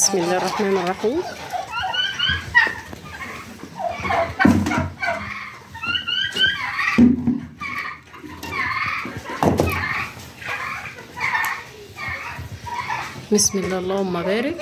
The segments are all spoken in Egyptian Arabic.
بسم الله الرحمن الرحيم بسم الله اللهم بارك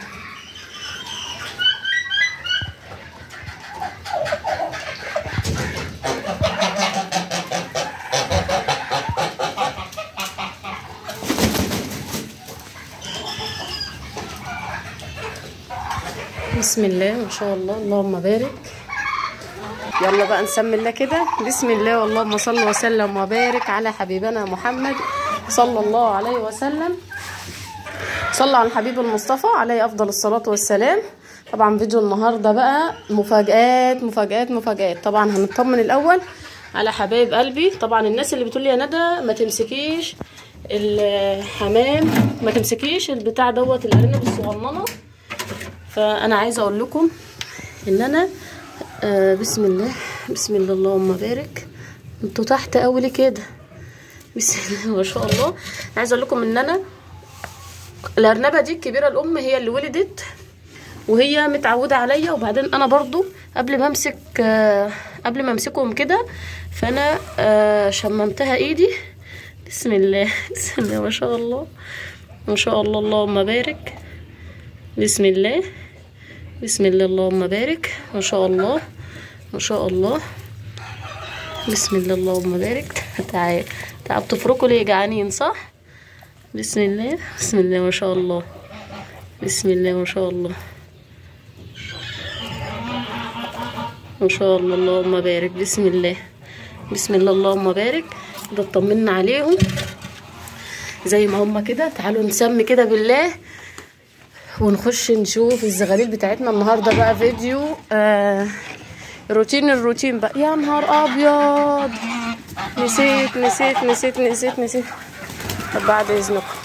بسم الله ما شاء الله اللهم بارك يلا بقى نسمي الله كده بسم الله واللهم صل وسلم وبارك على حبيبنا محمد صلى الله عليه وسلم صلى على الحبيب المصطفى عليه افضل الصلاه والسلام طبعا فيديو النهارده بقى مفاجآت مفاجآت مفاجآت طبعا هنطمن الاول على حبايب قلبي طبعا الناس اللي بتقول لي يا ندى ما تمسكيش الحمام ما تمسكيش البتاع دوت الارنب الصغننه فانا عايزه اقول لكم ان انا آه بسم الله بسم الله اللهم بارك انتوا تحت قوي ليه كده بسم الله ما شاء الله عايزه اقول لكم ان انا الارنبه دي الكبيره الام هي اللي ولدت وهي متعوده عليا وبعدين انا برضو قبل ما امسك آه قبل ما امسكهم كده فانا آه شممتها ايدي بسم الله بسم الله ما شاء الله ما شاء الله اللهم بارك بسم الله بسم الله اللهم بارك ما شاء الله ما شاء الله بسم الله اللهم بارك تعال تعال بتفركوا ليه جعانين صح بسم الله بسم الله ما شاء الله بسم الله ما شاء الله ما شاء الله اللهم بارك بسم الله بسم الله اللهم بارك كده اطمنا عليهم زي ما هما كده تعالوا نسمي كده بالله ونخش نشوف الزغاليل بتاعتنا النهارده بقى فيديو آه روتين الروتين بقى يا نهار ابيض نسيت نسيت نسيت نسيت نسيت طب بعد اذنكم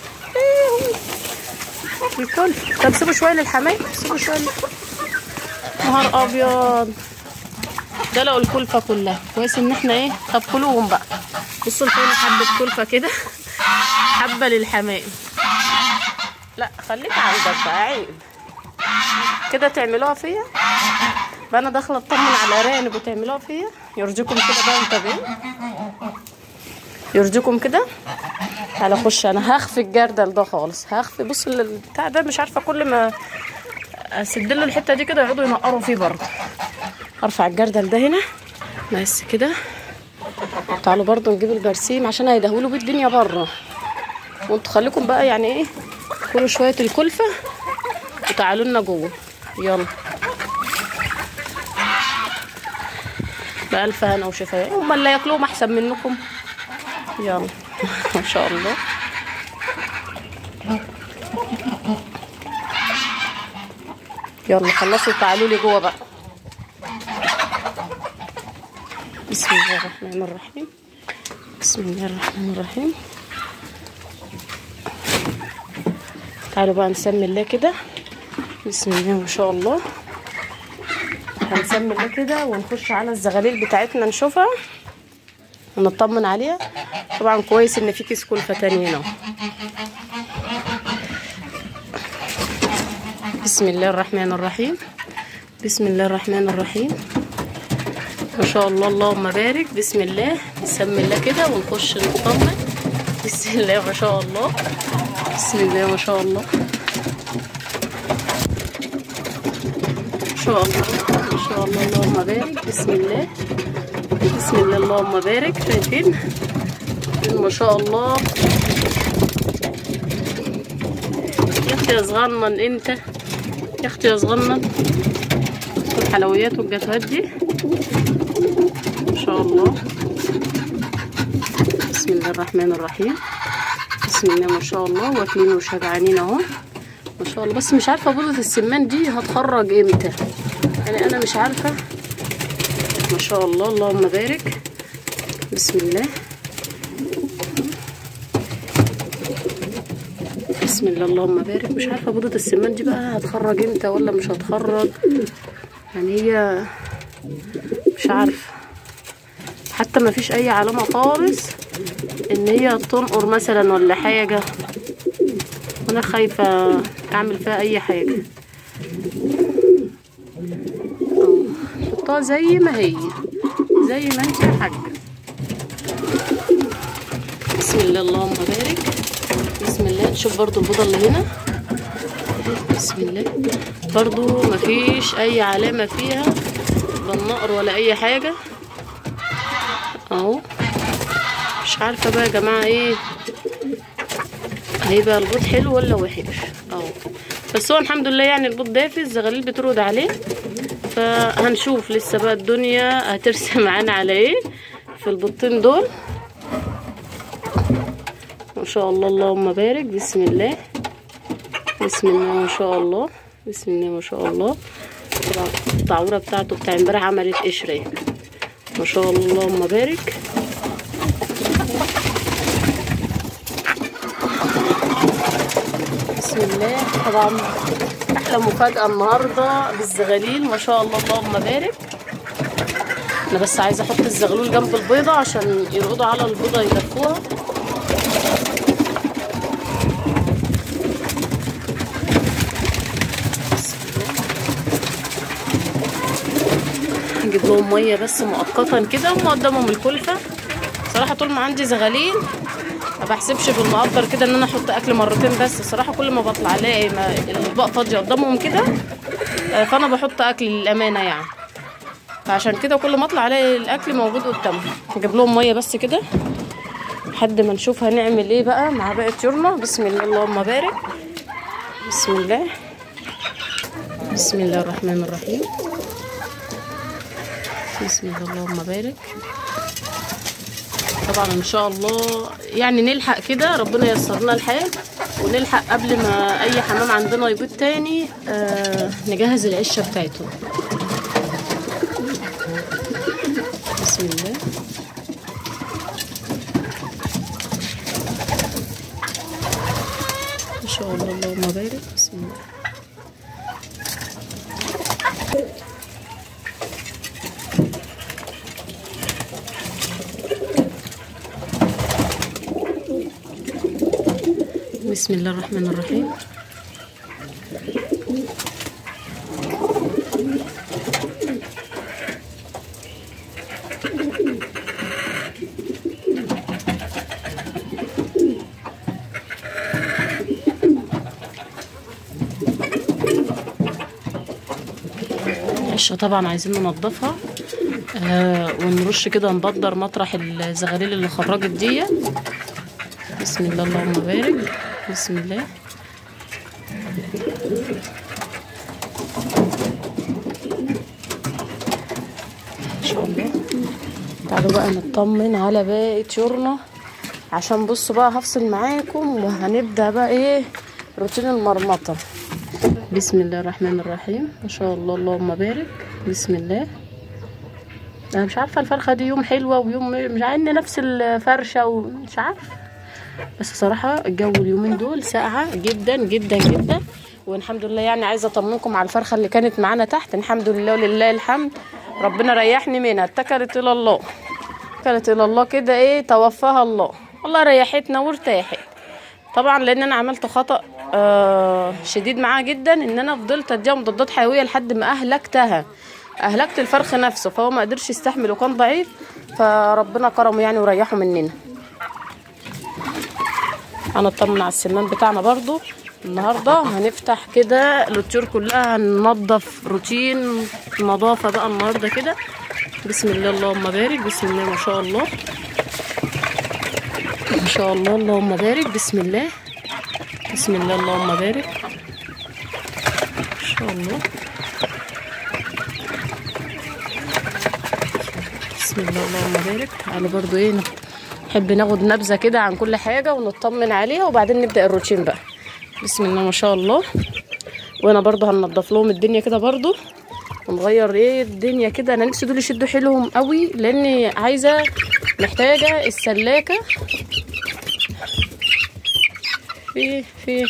الكل طب سيبوا شويه للحمام سيبوا شويه نهار ابيض ده لقوا الكلفه كلها كويس ان احنا ايه طب كلوهم بقى بصوا الفين حبه كلفه كده حبه للحمام لا خليك عندك بقى عيب كده تعملوها فيا بقى انا داخله اطمن على الارانب وتعملوها فيا يرجيكم كده بقى متابعين يرجيكم كده تعالى اخش انا هخفي الجردل ده خالص هخفي بص البتاع ده مش عارفه كل ما اسد له الحته دي كده يقعدوا ينقروا فيه برضه ارفع الجردل ده هنا بس كده تعالوا برضه نجيب البرسيم عشان هيدهولوا بيه الدنيا بره وانتوا خليكم بقى يعني ايه كلوا شويه الكلفه وتعالوا لنا جوه يلا بألف هنا وشفاء هما اللي ياكلوهم احسن منكم يلا ما شاء الله يلا خلصوا تعالوا لي جوه بقى بسم الله الرحمن الرحيم بسم الله الرحمن الرحيم تعالوا بقى نسمي الله كده بسم الله ما شاء الله هنسمي الله كده ونخش على الزغاليل بتاعتنا نشوفها ونطمن عليها طبعا كويس ان في كيس كلفه تاني هنا بسم الله الرحمن الرحيم بسم الله الرحمن الرحيم ما شاء الله اللهم بارك بسم الله نسمي الله كده ونخش نطمن بسم الله ما شاء الله بسم الله ما شاء الله ما شاء الله ما شاء الله اللهم بارك بسم الله بسم الله اللهم بارك شايفين ما شاء الله يا اختي يا صغنن انت يا اختي يا صغنن الحلويات والجاتوهات دي ما شاء الله بسم الله الرحمن الرحيم بسم الله ما شاء الله واكلين وشجعانين اهو ما شاء الله بس مش عارفه بيضه السمان دي هتخرج امتى يعني انا مش عارفه ما شاء الله اللهم بارك بسم الله بسم الله اللهم بارك مش عارفه بيضه السمان دي بقى هتخرج امتى ولا مش هتخرج يعني هي مش عارفه حتى ما فيش اي علامه خالص ان هي تنقر مثلا ولا حاجه انا خايفه اعمل فيها اي حاجه أهو. حطها زي ما هي زي ما انت يا حاجه بسم الله اللهم بارك بسم الله نشوف برضو البيضه اللي هنا بسم الله برضو مفيش اي علامه فيها بالنقر ولا اي حاجه اهو مش عارفه بقى يا جماعه ايه هيبقى البيض حلو ولا وحش اهو بس هو الحمد لله يعني البيض دافي الزغاليل بترد عليه فهنشوف لسه بقى الدنيا هترسم معانا على ايه في البيضتين دول ما شاء الله اللهم بارك بسم الله بسم الله ما شاء الله بسم الله ما شاء الله طبعا الطعوره بتاعته بتاع امبارح عملت قشره ما شاء الله اللهم بارك بسم الله طبعا احلى مفاجاه النهارده بالزغاليل ما شاء الله اللهم بارك انا بس عايزه احط الزغلول جنب البيضه عشان يرقدوا على البيضه يدفوها هجيب لهم ميه بس مؤقتا كده هم قدامهم الكلفه صراحه طول ما عندي زغاليل ما بحسبش بالمقدر كده ان انا احط اكل مرتين بس الصراحه كل ما بطلع الاقي ما- الاطباق فاضيه قدامهم كده آه، فانا بحط اكل للامانه يعني فعشان كده كل ما اطلع الاقي الاكل موجود قدامهم نجيب لهم ميه بس كده لحد ما نشوف هنعمل ايه بقى مع باقي طيورنا بسم الله اللهم بارك بسم الله بسم الله الرحمن الرحيم بسم الله اللهم بارك طبعا ان شاء الله يعني نلحق كده ربنا ييسر لنا الحال ونلحق قبل ما اي حمام عندنا يبيض تاني آه نجهز العشه بتاعته بسم الله ما شاء الله اللهم بارك بسم الله بسم الله الرحمن الرحيم العشة طبعا عايزين ننضفها آه ونرش كده نبدر مطرح الزغاليل اللي خرجت دي بسم الله اللهم بارك بسم الله ان شاء الله تعالوا بقى نطمن على باقي طيورنا عشان بصوا بقى هفصل معاكم وهنبدا بقى ايه روتين المرمطه بسم الله الرحمن الرحيم ما شاء الله اللهم بارك بسم الله انا مش عارفه الفرخه دي يوم حلوه ويوم مش عارفه نفس الفرشه ومش عارفه بس صراحة الجو اليومين دول ساقعة جدا جدا جدا والحمد لله يعني عايزة اطمنكم على الفرخة اللي كانت معانا تحت الحمد لله ولله الحمد ربنا ريحني منها اتكلت الى الله اتكلت الى الله كده ايه توفاها الله والله ريحتنا وارتاحت طبعا لان انا عملت خطأ آه شديد معاها جدا ان انا فضلت اديها مضادات حيوية لحد ما اهلكتها اهلكت الفرخ نفسه فهو ما قدرش يستحمل وكان ضعيف فربنا كرمه يعني وريحه مننا هنطمن على السمان بتاعنا برضو النهارده هنفتح كده الطيور كلها هننضف روتين نظافه بقى النهارده كده بسم الله اللهم بارك بسم الله ما شاء الله ما شاء الله اللهم بارك بسم الله بسم الله اللهم بارك ما شاء الله بسم الله اللهم بارك تعالوا برضو ايه نحب ناخد نبذه كده عن كل حاجه ونطمن عليها وبعدين نبدا الروتين بقى بسم الله ما شاء الله وانا برضو هنضف لهم الدنيا كده برضو ونغير ايه الدنيا كده انا نفسي دول يشدوا حيلهم قوي لاني عايزه محتاجه السلاكه في في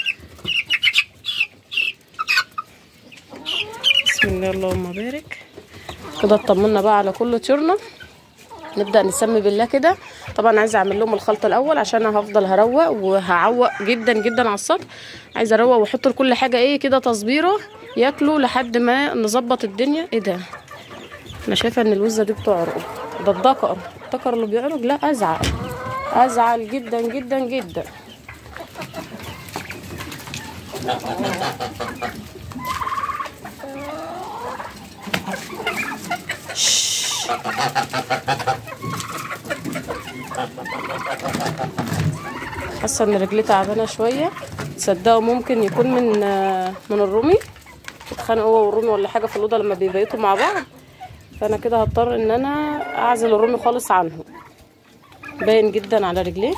بسم الله اللهم بارك كده اطمنا بقى على كل طيورنا نبدا نسمي بالله كده طبعا عايزه اعمل لهم الخلطه الاول عشان انا هفضل هروق وهعوق جدا جدا على السطح عايزه اروق واحط لكل حاجه ايه كده تصبيره ياكلوا لحد ما نظبط الدنيا ايه ده انا شايفه ان الوزه دي بتعرق ده الدكر الدكر اللي بيعرق لا ازعل ازعل جدا جدا جدا شش. حاسه ان رجلي تعبانه شويه تصدقوا ممكن يكون من آه، من الرومي اتخانق هو والرومي ولا حاجه في الاوضه لما بيبيتوا مع بعض فانا كده هضطر ان انا اعزل الرومي خالص عنه باين جدا على رجليه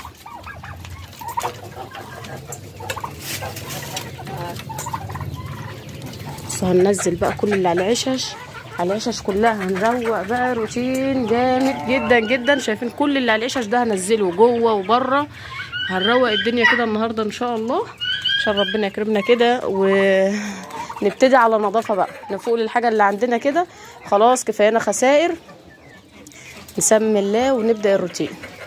بس هننزل بقى كل اللي على العشش على العشش كلها هنروق بقى روتين جامد جدا جدا شايفين كل اللي على العشش ده هنزله جوه وبره هنروق الدنيا كده النهارده ان شاء الله عشان ربنا يكرمنا كده ونبتدي على نظافه بقى نفوق للحاجه اللي عندنا كده خلاص كفايانا خسائر نسمي الله ونبدا الروتين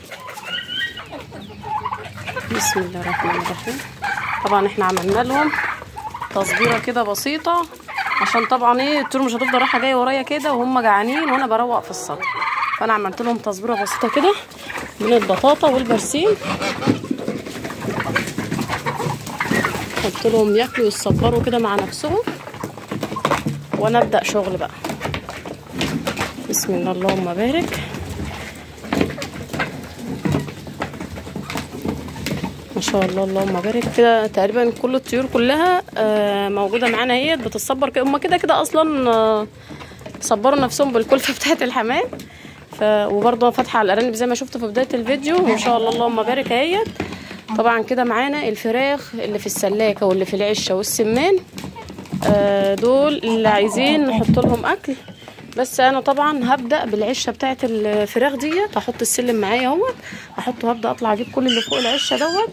بسم الله الرحمن الرحيم طبعا احنا عملنا لهم تصبيره كده بسيطه عشان طبعا ايه الطيور مش هتفضل رايحه جايه ورايا كده وهم جعانين وانا بروق في السطح فانا عملت لهم تصبيره بسيطه كده من البطاطا والبرسيم قلت لهم ياكلوا يتصبروا كده مع نفسهم وانا ابدا شغل بقى بسم الله اللهم بارك ما شاء الله اللهم بارك كده تقريبا كل الطيور كلها آه، موجوده معانا اهيت بتتصبر كده هما كده كده اصلا آه، صبروا نفسهم بالكلفه بتاعه الحمام ف وبرضه فاتحه على الارانب زي ما شفتوا في بدايه الفيديو ما شاء الله اللهم بارك اهيت طبعا كده معانا الفراخ اللي في السلاكه واللي في العشه والسمان آه، دول اللي عايزين نحط لهم اكل بس انا طبعا هبدا بالعشه بتاعه الفراخ ديت هحط السلم معايا اهوت احطه هبدا اطلع اجيب كل اللي فوق العشه دوت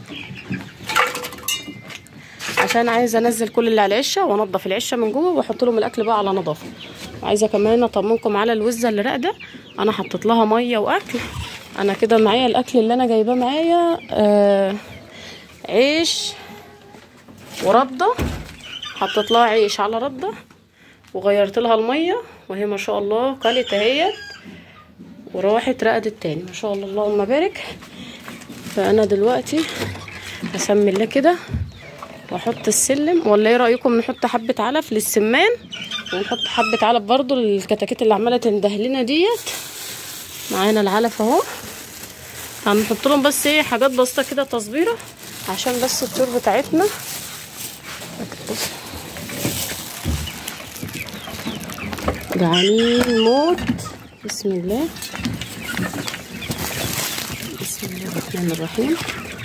عشان عايزه انزل كل اللي على العشه وانضف العشه من جوه واحط لهم الاكل بقى على نظافه وعايزه كمان اطمنكم على الوزه اللي راقده انا حطيت لها ميه واكل انا كده معايا الاكل اللي انا جايباه معايا آه عيش ورده حطيت لها عيش على رده وغيرت لها الميه وهي ما شاء الله كلت اهيت وراحت رقدت تاني ما شاء الله اللهم بارك فانا دلوقتي هسمي الله كده واحط السلم ولا ايه رايكم نحط حبه علف للسمان ونحط حبه علف برضو للكتاكيت اللي عماله تندهلنا ديت معانا العلف اهو هنحط لهم بس ايه حاجات بسيطه كده تصبيره عشان بس الطيور بتاعتنا جعانين موت بسم الله بسم الله الرحمن الرحيم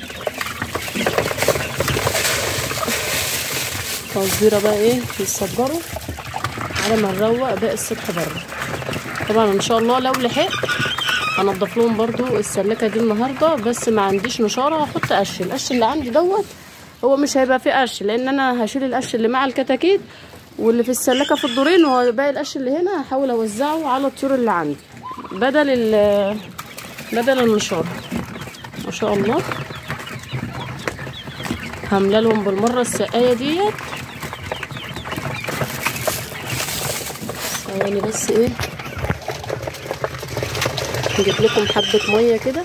تصبيره بقى ايه يتصبروا على ما نروق باقي السطح بره طبعا ان شاء الله لو لحقت هنضف لهم برضو السلكه دي النهارده بس ما عنديش نشاره هحط قش القش اللي عندي دوت هو مش هيبقى فيه قش لان انا هشيل القش اللي مع الكتاكيت واللي في السلكه في الدورين وباقي القش اللي هنا هحاول اوزعه على الطيور اللي عندي بدل ال بدل النشاره ما شاء الله هامله لهم بالمره السقايه ديت ثواني بس ايه نجيب لكم حبه ميه كده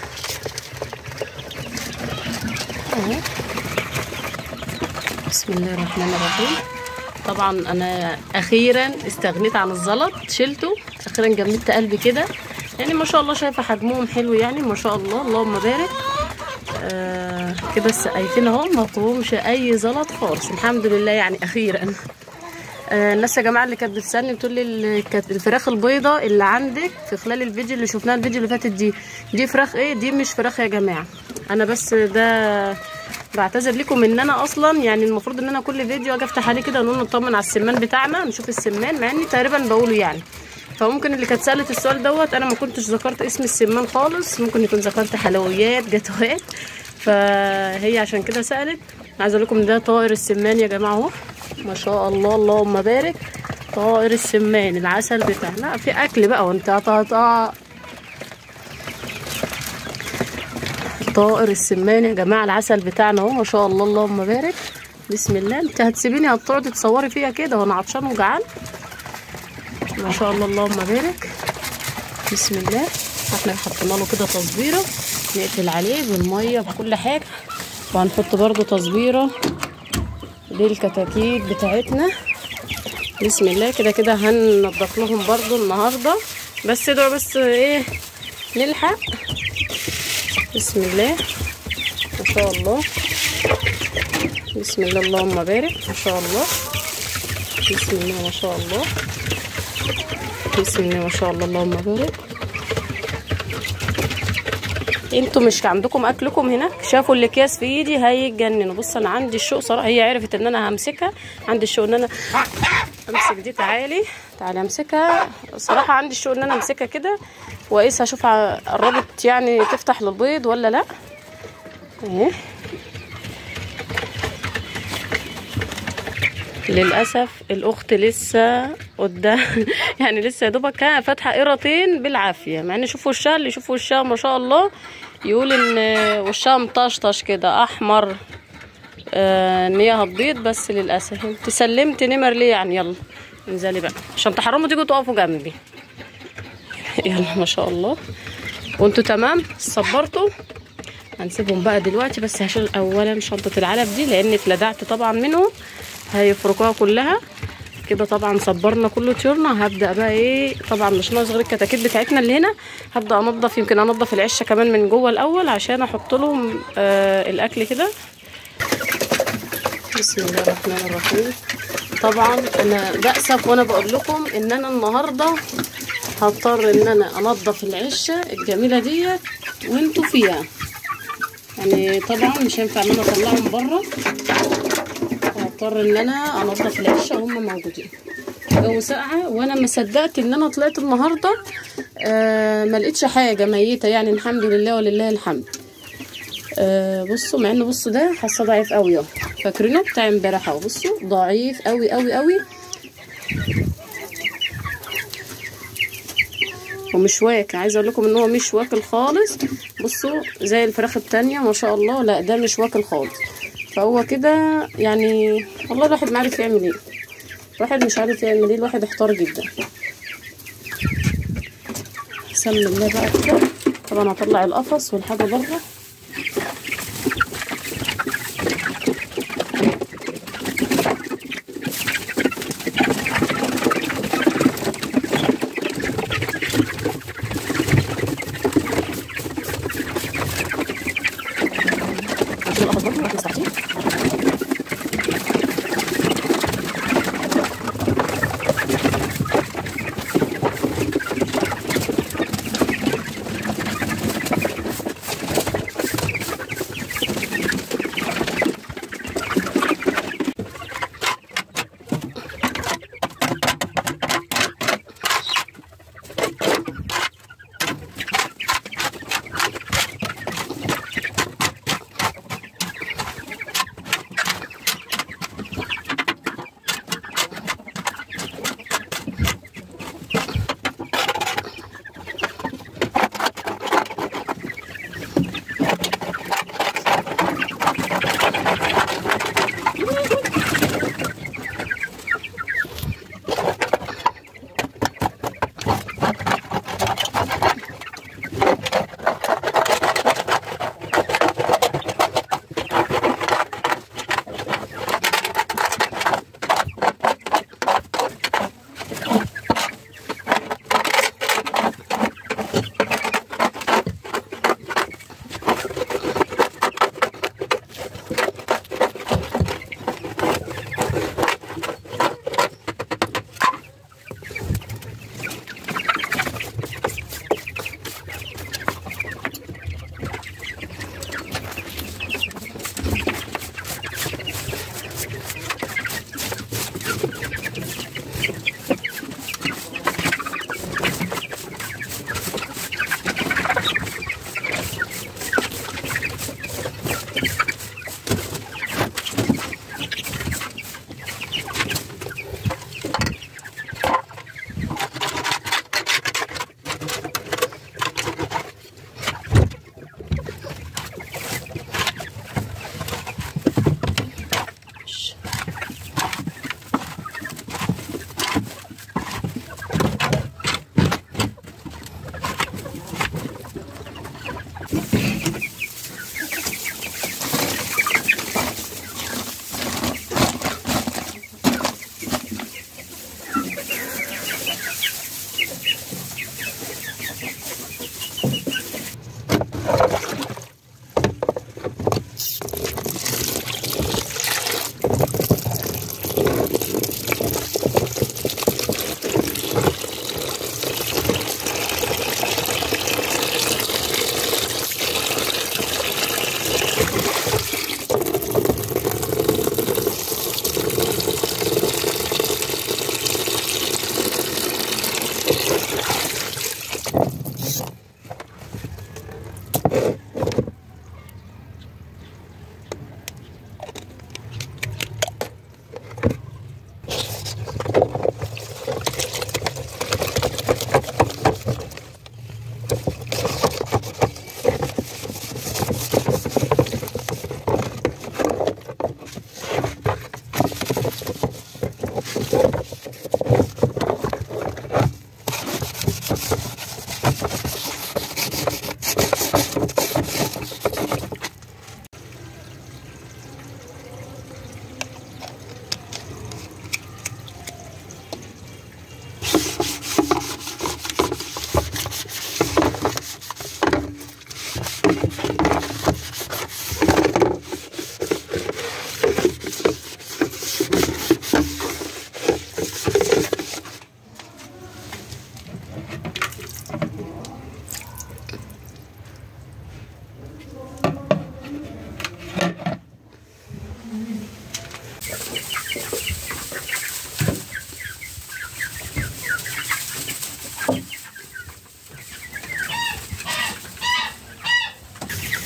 اهو بسم الله الرحمن الرحيم طبعا انا اخيرا استغنيت عن الزلط شلته اخيرا جمدت قلبي كده يعني ما شاء الله شايفه حجمهم حلو يعني ما شاء الله اللهم بارك آه كده السقايفين اهو ما فيهمش اي زلط خالص الحمد لله يعني اخيرا آه الناس يا جماعه اللي كانت بتسالني بتقول لي ال- كانت الفراخ البيضه اللي عندك في خلال الفيديو اللي شفناه الفيديو اللي فاتت دي دي فراخ ايه دي مش فراخ يا جماعه انا بس ده بعتذر لكم ان انا اصلا يعني المفروض ان انا كل فيديو اجي افتح عليه كده ونقول نطمن على السمان بتاعنا نشوف السمان مع اني تقريبا بقوله يعني فممكن اللي كانت سالت السؤال دوت انا ما كنتش ذكرت اسم السمان خالص ممكن يكون ذكرت حلويات جاتوهات فهي عشان كده سالت عايزه اقول لكم ده طائر السمان يا جماعه اهو ما شاء الله اللهم بارك طائر السمان العسل بتاعنا في اكل بقى وانت قطع طائر السمان يا جماعه العسل بتاعنا اهو ما شاء الله اللهم بارك بسم الله انت هتسيبيني هتقعدي تصوري فيها كده وانا عطشان وجعان ما شاء الله اللهم بارك بسم الله احنا حطينا له كده تصبيره نقفل عليه بالميه بكل حاجه وهنحط برضو تصبيره للكتاكيت بتاعتنا بسم الله كده كده هننضف لهم برضو النهارده بس ادعوا بس ايه نلحق بسم الله ما شاء الله بسم الله اللهم بارك ما شاء الله بسم الله ما شاء الله بسم الله ما شاء الله اللهم بارك انتوا مش عندكم اكلكم هناك شافوا الاكياس في ايدي هيتجننوا بص انا عندي الشوق صراحه هي عرفت ان انا همسكها عندي الشوق ان انا امسك دي تعالي تعالي امسكها صراحه عندي الشوق ان انا امسكها كده واقيسها اشوف قربت يعني تفتح للبيض ولا لا اهي للاسف الاخت لسه قدام يعني لسه يا دوبك فاتحه قيرتين بالعافيه مع ان شوفوا وشها اللي يشوفوا وشها ما شاء الله يقول ان وشها مطشطش كده احمر آه ان هي هتبيض بس للاسف انت سلمت نمر ليه يعني يلا انزلي بقى عشان تحرموا تيجوا تقفوا جنبي يلا ما شاء الله وانتوا تمام صبرتوا هنسيبهم بقى دلوقتي بس هشيل اولا شنطه العلب دي لان اتلدعت طبعا منهم هيفركوها كلها كده طبعا صبرنا كله طيورنا هبدا بقى ايه طبعا مش ناقص غير الكتاكيت بتاعتنا اللي هنا هبدا انضف يمكن انضف العشه كمان من جوه الاول عشان احط لهم آه الاكل كده بسم الله الرحمن الرحيم طبعا انا بأسف وانا بقول لكم ان انا النهارده هضطر ان انا انضف العشه الجميله ديت وانتوا فيها يعني طبعا مش هينفع ان انا اطلعهم بره هضطر ان انا انضف العشه وهم موجودين جو ساقعه وانا ما صدقت ان انا طلعت النهارده آه ما لقيتش حاجه ميته يعني الحمد لله ولله الحمد آه بصوا مع ان بصوا ده حاسه ضعيف قوي اهو فاكرينه بتاع امبارح اهو بصوا ضعيف قوي قوي قوي ومش واكل عايزه اقول لكم ان هو مش واكل خالص بصوا زي الفراخ التانية ما شاء الله لا ده مش واكل خالص فهو كده يعني والله الواحد ما عارف يعمل ايه الواحد مش عارف يعمل ايه الواحد احتار جدا سمي الله بقى كده طبعا هطلع القفص والحاجه بره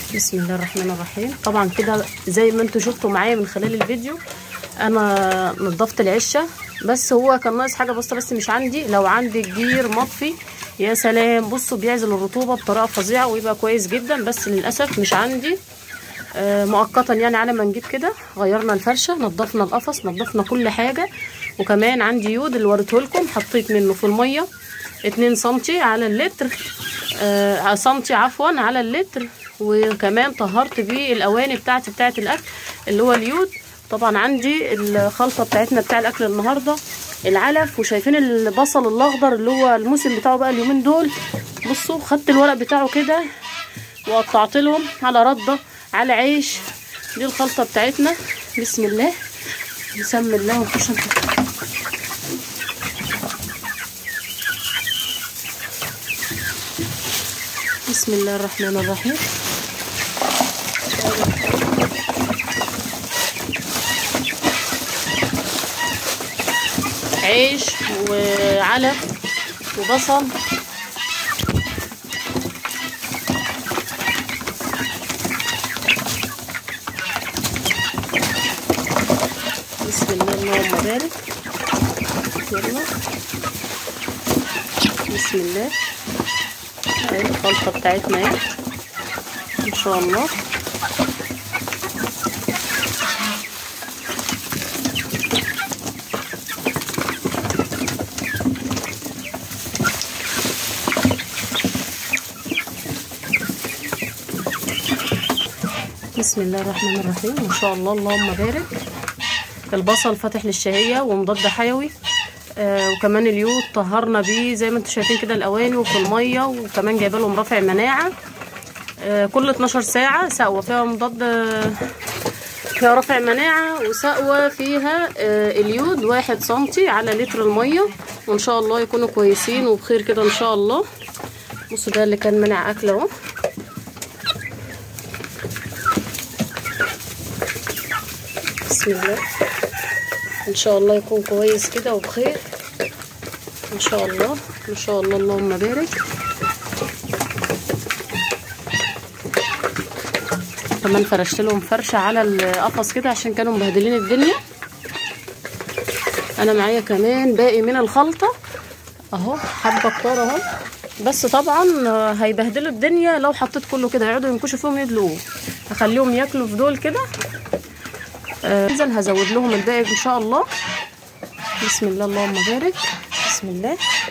بسم الله الرحمن الرحيم طبعا كده زي ما انتوا شفتوا معايا من خلال الفيديو انا نظفت العشه بس هو كان ناقص حاجه بس بس مش عندي لو عندك جير مطفي يا سلام بصوا بيعزل الرطوبه بطريقه فظيعه ويبقى كويس جدا بس للاسف مش عندي آه مؤقتا يعني على ما نجيب كده غيرنا الفرشه نظفنا القفص نظفنا كل حاجه وكمان عندي يود اللي وريته لكم حطيت منه في الميه 2 سنتي على اللتر آه سنتي عفوا على اللتر وكمان طهرت بيه الاواني بتاعتي بتاعت الاكل اللي هو اليود طبعا عندي الخلطه بتاعتنا بتاع الاكل النهارده العلف وشايفين البصل الاخضر اللي هو الموسم بتاعه بقى اليومين دول بصوا خدت الورق بتاعه كده وقطعت لهم على رده على عيش دي الخلطه بتاعتنا بسم الله بسم الله ونخش بسم الله الرحمن الرحيم عيش وعلف وبصل بسم الله اللهم بارك يلا بسم الله اهي الخلطه بتاعتنا اهي ان شاء الله بسم الله الرحمن الرحيم ما شاء الله اللهم بارك البصل فاتح للشهيه ومضاد حيوي آه وكمان اليود طهرنا بيه زي ما انتم شايفين كده الاواني وفي الميه وكمان جايبه لهم رافع مناعه آه كل 12 ساعه سقوه فيها مضاد فيها رافع مناعه وسقوه فيها آه اليود واحد سنتي على لتر الميه وان شاء الله يكونوا كويسين وبخير كده ان شاء الله بصوا ده اللي كان منع اكل اهو بسم الله ان شاء الله يكون كويس كده وبخير ان شاء الله ان شاء الله اللهم بارك كمان فرشت لهم فرشه على القفص كده عشان كانوا مبهدلين الدنيا انا معايا كمان باقي من الخلطه اهو حبه كتار اهو بس طبعا هيبهدلوا الدنيا لو حطيت كله كده هيقعدوا ينكشوا فيهم يدلقوه هخليهم ياكلوا في دول كده انزل آه هزود لهم الباقي ان شاء الله بسم الله اللهم بارك بسم الله